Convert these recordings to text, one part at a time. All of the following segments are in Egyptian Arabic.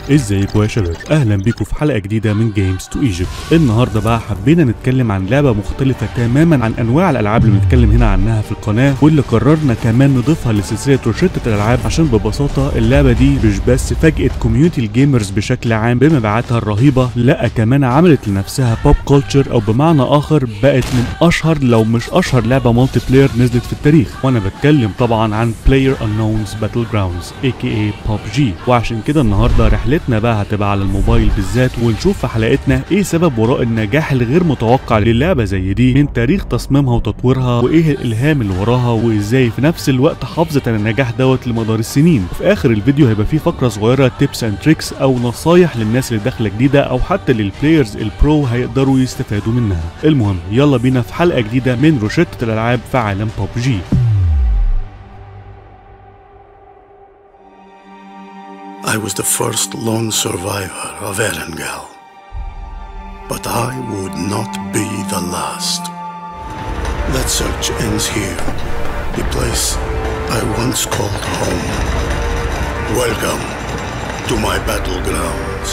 ازيكم يا شباب اهلا بيكم في حلقه جديده من جيمز تو ايجيبت النهارده بقى حبينا نتكلم عن لعبه مختلفه تماما عن انواع الالعاب اللي بنتكلم هنا عنها في القناه واللي قررنا كمان نضيفها لسلسله روشته الالعاب عشان ببساطه اللعبه دي مش بس فاجئت كوميونتي الجيمرز بشكل عام بمبيعاتها الرهيبه لا كمان عملت لنفسها بوب كولتشر او بمعنى اخر بقت من اشهر لو مش اشهر لعبه مالتي بلاير نزلت في التاريخ وانا بتكلم طبعا عن بلاير انونز باتل جراوندز اي كي اي بوب جي وعشان كده النهارده رحلتنا بقى هتبقى على الموبايل بالذات ونشوف في حلقتنا ايه سبب وراء النجاح الغير متوقع للعبه زي دي من تاريخ تصميمها وتطويرها وايه الالهام اللي وراها وازاي في نفس الوقت حافظت على النجاح دوت لمدار السنين وفي اخر الفيديو هيبقى فيه فقره صغيره تيبس اند تريكس او نصايح للناس اللي داخله جديده او حتى للبلايرز البرو هيقدروا يستفادوا منها المهم يلا بينا في حلقه جديده من روشته الالعاب في عالم بوب جي I was the first lone survivor of Erengel. But I would not be the last. That search ends here, the place I once called home. Welcome to my battlegrounds.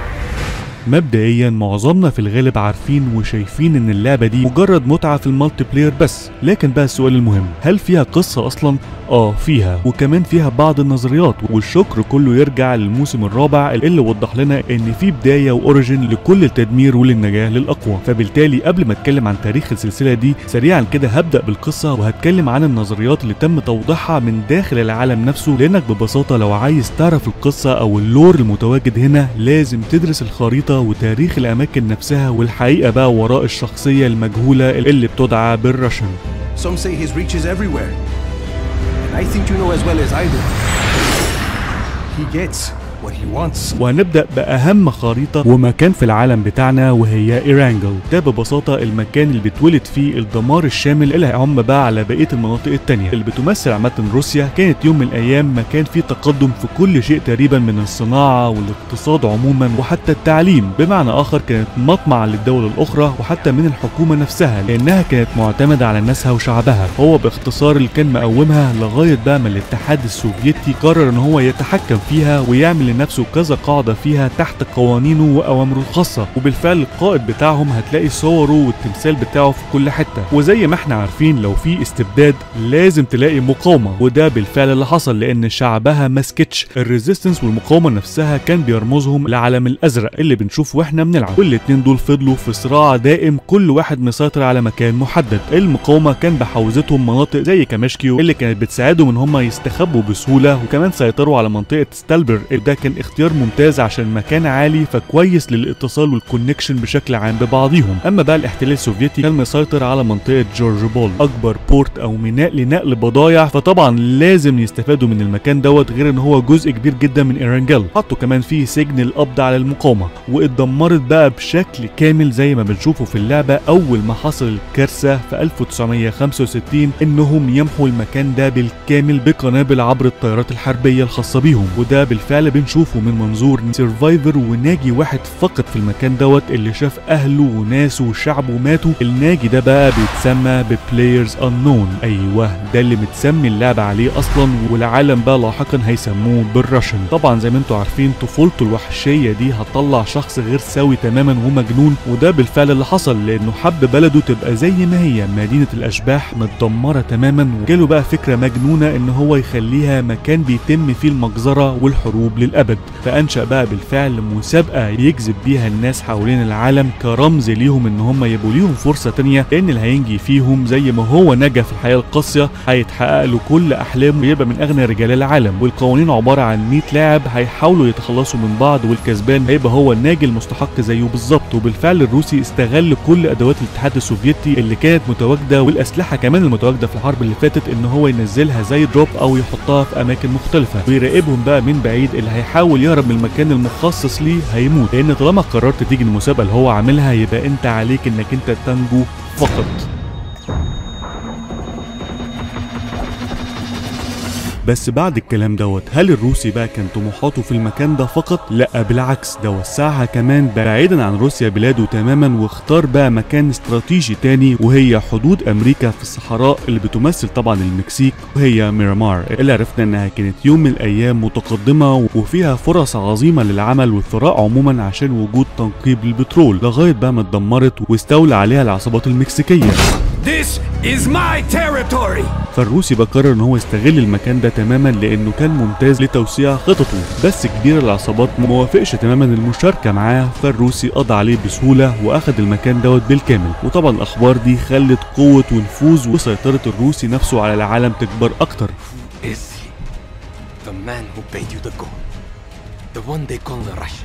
مبدئيا معظمنا في الغالب عارفين وشايفين ان اللعبه دي مجرد متعه في المالتي بلاير بس لكن بقى السؤال المهم هل فيها قصه اصلا اه فيها وكمان فيها بعض النظريات والشكر كله يرجع للموسم الرابع اللي وضح لنا ان في بدايه واوريجن لكل التدمير وللنجاه للاقوى فبالتالي قبل ما اتكلم عن تاريخ السلسله دي سريعا كده هبدا بالقصه وهتكلم عن النظريات اللي تم توضيحها من داخل العالم نفسه لانك ببساطه لو عايز تعرف القصه او اللور المتواجد هنا لازم تدرس الخريطه وتاريخ الاماكن نفسها والحقيقه بقى وراء الشخصيه المجهوله اللي بتدعى بالرشن Some say his reach is everywhere. And I think you know as well as I do. He gets what he wants. وهنبدأ بأهم خريطة ومكان في العالم بتاعنا وهي إيرانجل ده ببساطة المكان اللي بيتولد فيه الدمار الشامل اللي هيعم بقى على بقية المناطق التانية اللي بتمثل عامة روسيا كانت يوم من الأيام مكان فيه تقدم في كل شيء تقريبا من الصناعة والاقتصاد عموما وحتى التعليم بمعنى آخر كانت مطمع للدول الأخرى وحتى من الحكومة نفسها لأنها كانت معتمدة على ناسها وشعبها هو باختصار اللي كان مقومها لغاية بقى ما الاتحاد السوفيتي قرر إن هو يتحكم فيها ويعمل لنفسه كذا قاعدة فيها تحت قوانينه وأوامره الخاصة وبالفعل القائد بتاعهم هتلاقي صوره والتمثال بتاعه في كل حتة وزي ما احنا عارفين لو في استبداد لازم تلاقي مقاومة وده بالفعل اللي حصل لأن شعبها ما سكتش الريزيستنس والمقاومة نفسها كان بيرمزهم لعلم الأزرق اللي بنشوفه واحنا بنلعب والاتنين دول فضلوا في صراع دائم كل واحد مسيطر على مكان محدد المقاومة كان بحوزتهم مناطق زي كاماشكيو اللي كانت بتساعدهم ان هم يستخبوا بسهولة وكمان سيطروا على منطقة ستالبر ده كان اختيار ممتاز عشان مكان عالي فكويس للاتصال والكونكشن بشكل عام ببعضهم اما بقى الاحتلال السوفيتي كان مسيطر على منطقه جورج بول اكبر بورت او ميناء لنقل بضايع فطبعا لازم يستفادوا من المكان دوت غير ان هو جزء كبير جدا من ايرانجل حطوا كمان فيه سجن القبض على المقاومه واتدمرت بقى بشكل كامل زي ما بنشوفه في اللعبه اول ما حصل الكارثه في 1965 انهم يمحوا المكان ده بالكامل بقنابل عبر الطيارات الحربيه الخاصه بيهم وده بالفعل بنشوفه من منظور سيرفايفر وناجي واحد فقط في المكان دوت اللي شاف اهله وناسه وشعبه ماتوا الناجي ده بقى بيتسمى ببلايرز انون ايوه ده اللي متسمي اللعبه عليه اصلا والعالم بقى لاحقا هيسموه بالرشن طبعا زي ما انتم عارفين طفولته الوحشيه دي هتطلع شخص غير سوي تماما ومجنون وده بالفعل اللي حصل لانه حب بلده تبقى زي ما هي مدينه الاشباح متدمره تماما وجاله بقى فكره مجنونه ان هو يخليها مكان بيتم فيه المجزره والحروب للابد فانشا بقى بالفعل مسابقه يجذب بيها الناس حوالين العالم كرمز ليهم ان هم يبقوا ليهم فرصه تانية لان اللي هينجي فيهم زي ما هو نجا في الحياه القاسيه هيتحقق له كل احلامه ويبقى من اغنى رجال العالم والقوانين عباره عن 100 لاعب هيحاولوا يتخلصوا من بعض والكسبان هيبقى هو الناجي المستحق زيه بالظبط وبالفعل الروسي استغل كل ادوات الاتحاد السوفيتي اللي كانت متواجده والاسلحه كمان المتواجده في الحرب اللي فاتت ان هو ينزلها زي دروب او يحطها في اماكن مختلفه ويراقبهم بقى من بعيد اللي هيحاول يهرب من المكان المخصص ليه هيموت لان طالما قررت تيجي المسابقه اللي هو عاملها يبقى انت عليك انك انت تنجو فقط بس بعد الكلام دوت هل الروسي بقى كان طموحاته في المكان ده فقط لا بالعكس ده وسعها كمان بعيدا عن روسيا بلاده تماما واختار بقى مكان استراتيجي تاني وهي حدود امريكا في الصحراء اللي بتمثل طبعا المكسيك وهي ميرامار اللي عرفنا انها كانت يوم من الايام متقدمه وفيها فرص عظيمه للعمل والثراء عموما عشان وجود تنقيب للبترول لغايه بقى ما اتدمرت واستولى عليها العصابات المكسيكيه This is my territory! فالروسي بقى قرر ان هو يستغل المكان ده تماما لانه كان ممتاز لتوسيع خططه بس كبير العصابات ما وافقش تماما المشاركه معاه فالروسي قضى عليه بسهوله واخد المكان دوت بالكامل وطبعا الاخبار دي خلت قوه ونفوذ وسيطره الروسي نفسه على العالم تكبر اكتر Is he the man who paid you the gold? The one they call the Russian?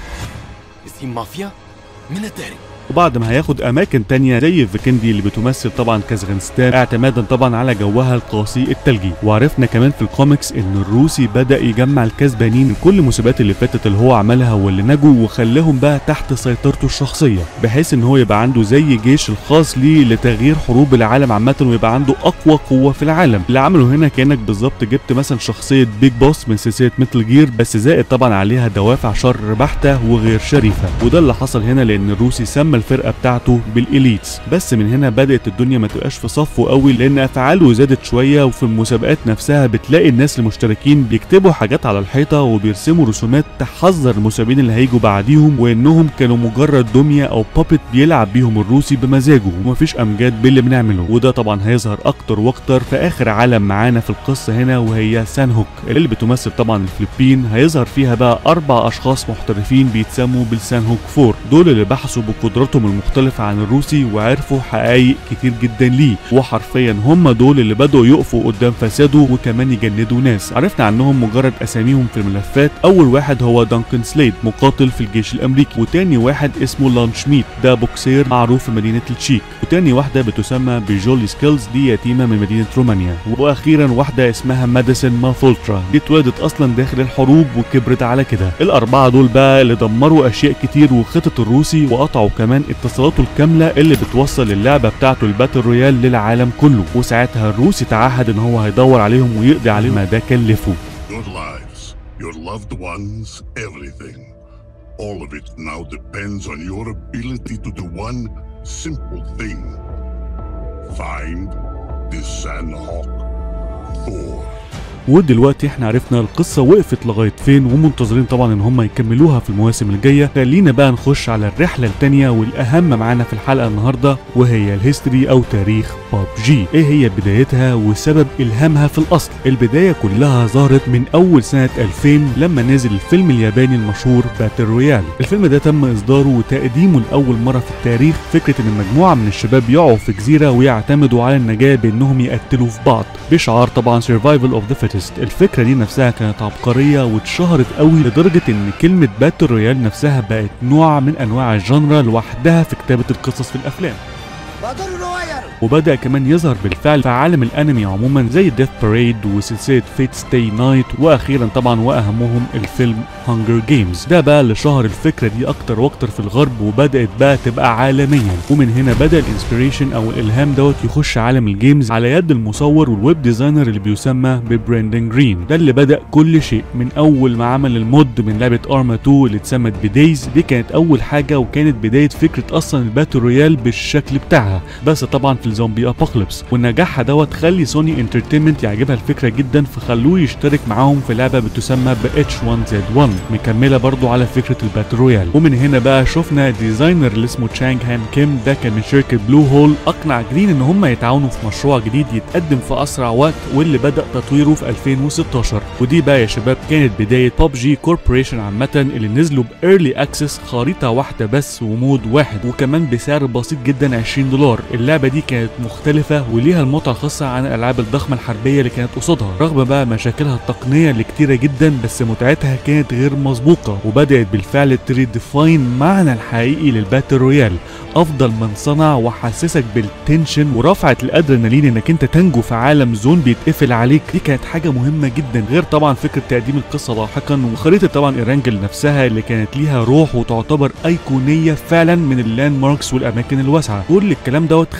Is he mafia? Military? وبعد ما هياخد اماكن تانية زي فيكندي اللي بتمثل طبعا كازغنستان اعتمادا طبعا على جوها القاسي التلجي وعرفنا كمان في الكوميكس ان الروسي بدا يجمع الكسبانين من كل المسابقات اللي فاتت اللي هو عملها واللي نجوا وخلاهم بقى تحت سيطرته الشخصيه بحيث ان هو يبقى عنده زي جيش الخاص ليه لتغيير حروب العالم عامه ويبقى عنده اقوى قوه في العالم اللي عمله هنا كانك بالظبط جبت مثلا شخصيه بيج بوس من سلسله ميتل جير بس زائد طبعا عليها دوافع شر بحته وغير شريفه وده اللي حصل هنا لان الروسي سمى الفرقه بتاعته بالإليتس بس من هنا بدأت الدنيا ما تبقاش في صفه قوي لأن أفعاله زادت شوية وفي المسابقات نفسها بتلاقي الناس المشتركين بيكتبوا حاجات على الحيطة وبيرسموا رسومات تحذر المسابقين اللي هيجوا بعديهم وإنهم كانوا مجرد دمية أو بابت بيلعب بيهم الروسي بمزاجه ومفيش أمجاد باللي بنعمله وده طبعا هيظهر أكتر وأكتر في آخر عالم معانا في القصة هنا وهي سان هوك اللي بتمثل طبعا الفلبين هيظهر فيها بقى أربع أشخاص محترفين بيتسموا بالسان هوك فور دول اللي بحثوا بقدراتهم المختلفة عن الروسي وعرفوا حقائق كتير جدا ليه وحرفيا هم دول اللي بدأوا يقفوا قدام فساده وكمان يجندوا ناس عرفنا عنهم مجرد أساميهم في الملفات أول واحد هو دانكن سليد مقاتل في الجيش الأمريكي وتاني واحد اسمه لانش ميت ده بوكسير معروف في مدينة التشيك وتاني واحدة بتسمى بجولي سكيلز دي يتيمة من مدينة رومانيا وأخيرا واحدة اسمها ماديسون مافولترا دي اتولدت أصلا داخل الحروب وكبرت على كده الأربعة دول بقى اللي دمروا أشياء كتير وخطط الروسي وقطعوا كمان اتصالاته الكاملة اللي بتوصل اللعبة بتاعته الباتل رويال للعالم كله وساعتها الروسي تعهد ان هو هيدور عليهم ويقضي عليهم ما ده كلفه Your lives, your loved ones, everything. All of it now depends on your ability to do one simple thing. Find the Sandhawk 4. ودلوقتي احنا عرفنا القصة وقفت لغاية فين ومنتظرين طبعا ان هم يكملوها في المواسم الجاية خلينا بقى نخش على الرحلة التانية والاهم معانا في الحلقة النهاردة وهي الهيستوري او تاريخ باب جي ايه هي بدايتها وسبب الهامها في الاصل البداية كلها ظهرت من اول سنة 2000 لما نزل الفيلم الياباني المشهور باتل رويال الفيلم ده تم اصداره وتقديمه لاول مرة في التاريخ فكرة ان مجموعة من الشباب يقعوا في جزيرة ويعتمدوا على النجاة بانهم يقتلوا في بعض بشعار طبعا survival of the fittest الفكرة دي نفسها كانت عبقرية واتشهرت قوي لدرجة ان كلمة باتل رويال نفسها بقت نوع من انواع الجنرا لوحدها في كتابة القصص في الافلام وبدأ كمان يظهر بالفعل في عالم الانمي عموما زي ديث باريد وسلسلة فيت ستي نايت واخيرا طبعا واهمهم الفيلم هانجر جيمز ده بقى اللي شهر الفكرة دي اكتر واكتر في الغرب وبدأت بقى تبقى عالميا ومن هنا بدأ الانسبيريشن او الالهام دوت يخش عالم الجيمز على يد المصور والويب ديزاينر اللي بيسمى ببراندن جرين ده اللي بدأ كل شيء من اول ما عمل المود من لعبة ارما 2 اللي اتسمت بدايز دي كانت اول حاجة وكانت بداية فكرة اصلا الباتل رويال بالشكل بتاعها بس طبعا في الزومبي ابوكاليبس ونجاحها دوت خلي سوني انترتينمنت يعجبها الفكره جدا فخلوه يشترك معاهم في لعبه بتسمى ب H1Z1 مكمله برضو على فكره الباتل رويال ومن هنا بقى شفنا ديزاينر اللي اسمه تشانج هان كيم ده كان من شركه بلو هول اقنع جرين ان هم يتعاونوا في مشروع جديد يتقدم في اسرع وقت واللي بدا تطويره في 2016 ودي بقى يا شباب كانت بدايه جي كوربوريشن عامه اللي نزلوا بايرلي اكسس خريطه واحده بس ومود واحد وكمان بسعر بسيط جدا 20 دولار اللعبه دي كانت مختلفه وليها المتعه الخاصه عن الالعاب الضخمه الحربيه اللي كانت قصادها رغم بقى مشاكلها التقنيه اللي كتيره جدا بس متعتها كانت غير مسبوقه وبدات بالفعل تريديفاين معنى الحقيقي للباتل رويال افضل من صنع وحسسك بالتنشن ورفعت الادرينالين انك انت تنجو في عالم زون بيتقفل عليك دي كانت حاجه مهمه جدا غير طبعا فكره تقديم القصه لاحقا وخريطه طبعا ايرانجل نفسها اللي كانت ليها روح وتعتبر ايقونيه فعلا من اللاند ماركس والاماكن الواسعه كل الكلام دوت خلى النجاح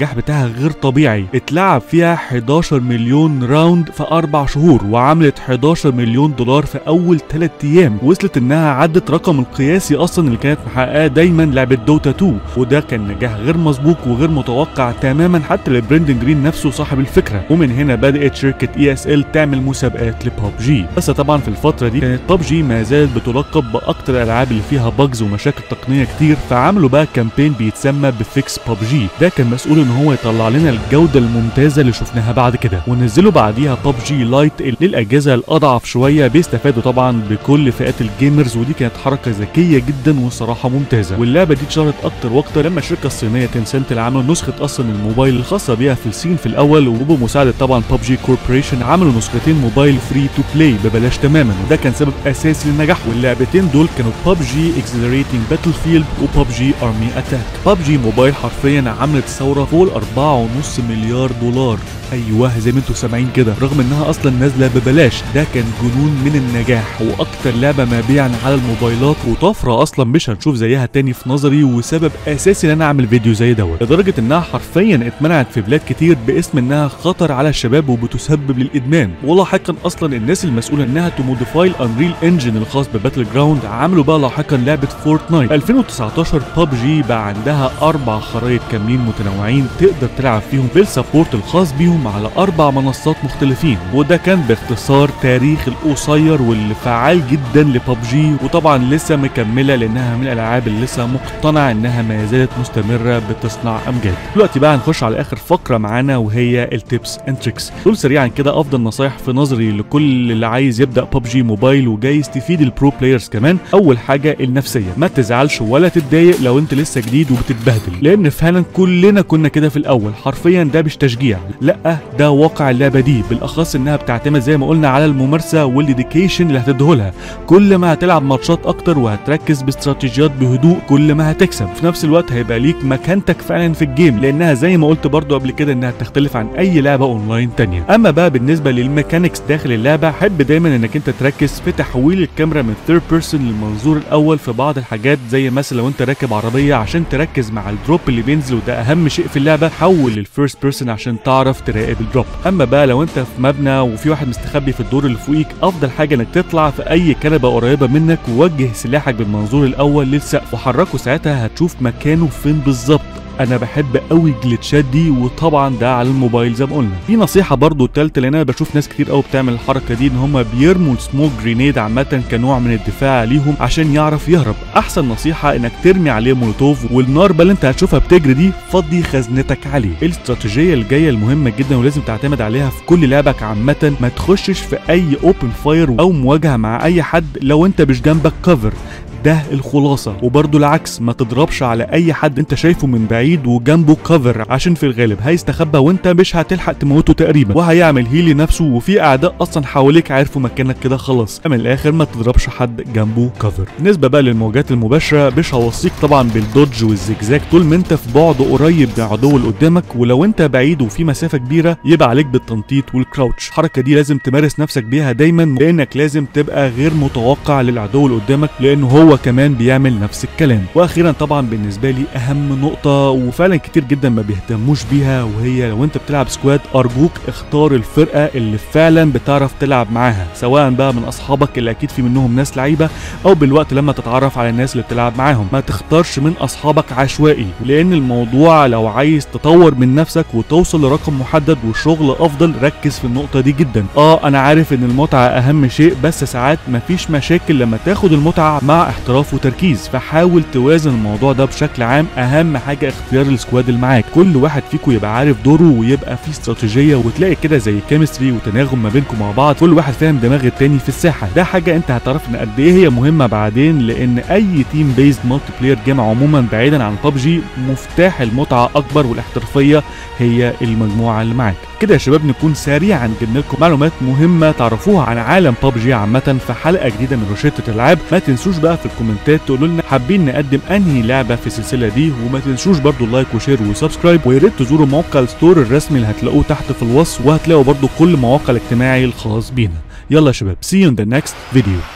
النجاح بتاعها غير طبيعي اتلعب فيها 11 مليون راوند في اربع شهور وعملت 11 مليون دولار في اول 3 ايام وصلت انها عدت رقم القياسي اصلا اللي كانت محققاه دايما لعبه دوتا 2 وده كان نجاح غير مسبوق وغير متوقع تماما حتى لبرندن جرين نفسه صاحب الفكره ومن هنا بدات شركه اي اس ال تعمل مسابقات لببجي بس طبعا في الفتره دي كانت ببجي ما زالت بتلقب باكتر الالعاب اللي فيها باجز ومشاكل تقنيه كتير فعملوا بقى كامبين بيتسمى بفيكس ببجي ده كان مسؤول ان هو يطلع لنا الجوده الممتازه اللي شفناها بعد كده ونزلوا بعديها ببجي لايت للاجهزه الاضعف شويه بيستفادوا طبعا بكل فئات الجيمرز ودي كانت حركه ذكيه جدا وصراحه ممتازه واللعبه دي اتشهرت اكتر واكتر لما الشركه الصينيه تنسنت اللي عملوا نسخه اصلا الموبايل الخاصه بيها في الصين في الاول وبمساعده طبعا ببجي كوربوريشن عملوا نسختين موبايل فري تو بلاي ببلاش تماما وده كان سبب اساسي للنجاح واللعبتين دول كانوا ببجي اكسلريتنج باتل فيلد وببجي ارمي اتاك ببجي موبايل حرفيا عملت ثوره فوق ال 4.5 مليار دولار ايوه زي ما انتم سامعين كده رغم انها اصلا نازله ببلاش ده كان جنون من النجاح واكتر لعبه مبيعا على الموبايلات وطفره اصلا مش هنشوف زيها تاني في نظري وسبب اساسي ان انا اعمل فيديو زي دوت لدرجه انها حرفيا اتمنعت في بلاد كتير باسم انها خطر على الشباب وبتسبب للادمان ولاحقا اصلا الناس المسؤوله انها تموديفاي الانريل انجن الخاص بباتل جراوند عملوا بقى لاحقا لعبه فورتنايت 2019 ببجي بقى عندها اربع خرائط كاملين متنوعين تقدر تلعب فيهم بالسبورت الخاص بيهم على اربع منصات مختلفين وده كان باختصار تاريخ القصير واللي فعال جدا لببجي وطبعا لسه مكمله لانها من الالعاب اللي لسه مقتنع انها ما زالت مستمره بتصنع امجاد دلوقتي بقى هنخش على اخر فقره معانا وهي التيبس اند تريكس دول سريعا كده افضل نصايح في نظري لكل اللي عايز يبدا ببجي موبايل وجاي يستفيد البرو بلايرز كمان اول حاجه النفسيه ما تزعلش ولا تتضايق لو انت لسه جديد وبتتبهدل لان فعلا كلنا كنا كده في الاول حرفيا ده مش تشجيع لا ده واقع اللعبه دي بالاخص انها بتعتمد زي ما قلنا على الممارسه والديديكيشن اللي هتديهولها كل ما هتلعب ماتشات اكتر وهتركز باستراتيجيات بهدوء كل ما هتكسب في نفس الوقت هيبقى ليك مكانتك فعلا في الجيم لانها زي ما قلت برضو قبل كده انها تختلف عن اي لعبه اونلاين تانية اما بقى بالنسبه للميكانكس داخل اللعبه حب دايما انك انت تركز في تحويل الكاميرا من ثيرد بيرسون للمنظور الاول في بعض الحاجات زي مثلا لو انت راكب عربيه عشان تركز مع الدروب اللي بينزل وده اهم شيء في اللعبه حول للفيرست بيرسون عشان تعرف تراقب الدروب اما بقى لو انت في مبنى وفي واحد مستخبي في الدور اللي فوقيك افضل حاجه انك تطلع في اي كنبه قريبه منك ووجه سلاحك بالمنظور الاول للسقف وحركه ساعتها هتشوف مكانه فين بالظبط انا بحب قوي الجلitchات دي وطبعا ده على الموبايل زي ما قلنا في نصيحه برضو التالتة لان انا بشوف ناس كتير قوي بتعمل الحركه دي ان هم بيرموا السموك جرينيد عامه كنوع من الدفاع عليهم عشان يعرف يهرب احسن نصيحه انك ترمي عليه مولوتوف والنار بقى اللي انت هتشوفها بتجري دي فضي خزنتك عليه الاستراتيجيه الجايه المهمه جدا ولازم تعتمد عليها في كل لعبك عامه ما تخشش في اي اوبن فاير او مواجهه مع اي حد لو انت مش جنبك كفر ده الخلاصه وبرضه العكس ما تضربش على اي حد انت شايفه من بعيد وجنبه كفر عشان في الغالب هيستخبى وانت مش هتلحق تموته تقريبا وهيعمل هيلي نفسه وفي اعداء اصلا حواليك عارفوا مكانك كده خلاص من الاخر ما تضربش حد جنبه كفر بالنسبه بقى للمواجهات المباشره مش هوصيك طبعا بالدوج والزجزاج طول ما انت في بعد قريب من العدو اللي قدامك ولو انت بعيد وفي مسافه كبيره يبقى عليك بالتنطيط والكراوتش الحركه دي لازم تمارس نفسك بيها دايما لانك لازم تبقى غير متوقع للعدو اللي قدامك لانه هو كمان بيعمل نفس الكلام واخيرا طبعا بالنسبه لي اهم نقطه وفعلا كتير جدا ما بيهتموش بيها وهي لو انت بتلعب سكواد ارجوك اختار الفرقه اللي فعلا بتعرف تلعب معاها سواء بقى من اصحابك اللي اكيد في منهم ناس لعيبه او بالوقت لما تتعرف على الناس اللي بتلعب معاهم ما تختارش من اصحابك عشوائي لان الموضوع لو عايز تطور من نفسك وتوصل لرقم محدد وشغل افضل ركز في النقطه دي جدا اه انا عارف ان المتعه اهم شيء بس ساعات مفيش مشاكل لما تاخد المتعه مع احتراف وتركيز فحاول توازن الموضوع ده بشكل عام اهم حاجه اختيار السكواد اللي معاك كل واحد فيكم يبقى عارف دوره ويبقى فيه استراتيجيه وتلاقي كده زي كيمستري وتناغم ما بينكم مع بعض كل واحد فاهم دماغ التاني في الساحه ده حاجه انت هتعرف ان قد ايه هي مهمه بعدين لان اي تيم بيزد مالتي بلاير جيم عموما بعيدا عن ببجي مفتاح المتعه اكبر والاحترافيه هي المجموعه اللي معاك كده يا شباب نكون سريعا جبنا لكم معلومات مهمه تعرفوها عن عالم ببجي عامه في حلقه جديده من روشته العاب ما تنسوش بقى في الكومنتات تقولوا لنا حابين نقدم انهي لعبه في السلسله دي وما تنسوش برضو اللايك وشير وسبسكرايب ويا ريت تزوروا موقع الستور الرسمي اللي هتلاقوه تحت في الوصف وهتلاقوا برضو كل المواقع الاجتماعي الخاص بينا يلا يا شباب see you in the next video